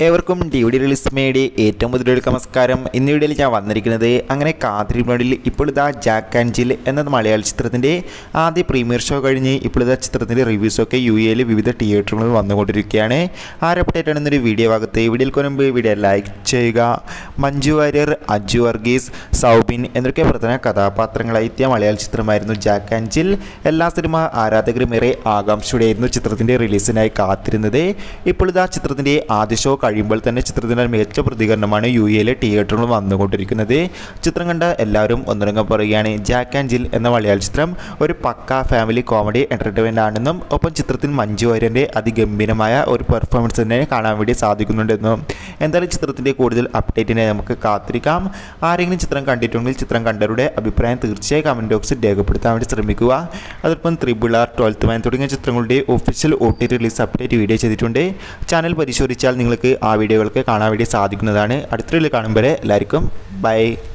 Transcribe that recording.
ഏവർക്കും D V D release മേടി ഏറ്റവും പുതിയ നമസ്കാരം ഇന്ന് വീഡിയോയിൽ ഞാൻ വന്നിരിക്കുന്നത് അങ്ങനെ കാത്തിരിപ്പിനോടിൽ ഇപ്പോൾ ഇതാ ജാക്ക് ആൻഡ് ജിൽ എന്ന മലയാള ചിത്രത്തിൻ്റെ ആദ്യ പ്രീമിയർ ഷോ കഴിഞ്ഞ് ഇപ്പോൾ ഇതാ ചിത്രത്തിൻ്റെ റിവ്യൂസൊക്കെ യു എയിൽ വിവിധ തിയേറ്ററുകളിൽ വന്നുകൊണ്ടിരിക്കുകയാണ് ആരപ്ഡേറ്റ് എന്നൊരു വീഡിയോ ഭാഗത്ത് വീഡിയോയിൽ കൊനുമ്പ് വീഡിയോ ലൈക്ക് ചെയ്യുക മഞ്ജു വാര്യർ അജു വർഗീസ് സൗബിൻ എന്നൊക്കെ പ്രധാന കഥാപാത്രങ്ങളായി എത്തിയ മലയാള ചിത്രമായിരുന്നു ജാക്ക് ആൻഡ് ജിൽ എല്ലാ സിനിമ ആരാധകരും ഏറെ ആകാംക്ഷയോടെയായിരുന്നു ചിത്രത്തിൻ്റെ റിലീസിനായി കാത്തിരുന്നത് ഇപ്പോൾ ഇതാ ചിത്രത്തിൻ്റെ ആദ്യ ഷോ കഴിയുമ്പോൾ തന്നെ ചിത്രത്തിൻ്റെ മികച്ച പ്രതികരണമാണ് യു എയിലെ തിയേറ്ററുകൾ വന്നുകൊണ്ടിരിക്കുന്നത് ചിത്രം കണ്ട എല്ലാവരും ഒന്നിറങ്ങാൻ പറയുകയാണ് ജാക്ക് ആൻഡ് ജിൽ എന്ന മലയാള ചിത്രം ഒരു പക്ക ഫാമിലി കോമഡി എൻ്റർടൈൻമെൻ്റ് ആണെന്നും ഒപ്പം ചിത്രത്തിൽ മഞ്ജു വാര്യൻ്റെ അതിഗംഭീരമായ ഒരു പെർഫോമൻസ് തന്നെ കാണാൻ വേണ്ടി സാധിക്കുന്നുണ്ടെന്നും എന്തായാലും ചിത്രത്തിൻ്റെ കൂടുതൽ അപ്ഡേറ്റിനെ നമുക്ക് കാത്തിരിക്കാം ആരെങ്കിലും ചിത്രം കണ്ടിട്ടുണ്ടെങ്കിൽ ചിത്രം കണ്ടവരുടെ അഭിപ്രായം തീർച്ചയായും കമൻറ്റ് ബോക്സിൽ രേഖപ്പെടുത്താൻ വേണ്ടി ശ്രമിക്കുക അതോടൊപ്പം ത്രിബിൾ ആർ ട്വൽത്ത് മാൻ തുടങ്ങിയ ചിത്രങ്ങളുടെ official O T release update video ചെയ്തിട്ടുണ്ട് ചാനൽ പരിശോധിച്ചാൽ നിങ്ങൾക്ക് ആ വീഡിയോകൾക്ക് കാണാൻ വേണ്ടി സാധിക്കുന്നതാണ് അടുത്ത കാണുമ്പോൾ എല്ലാവർക്കും ബൈ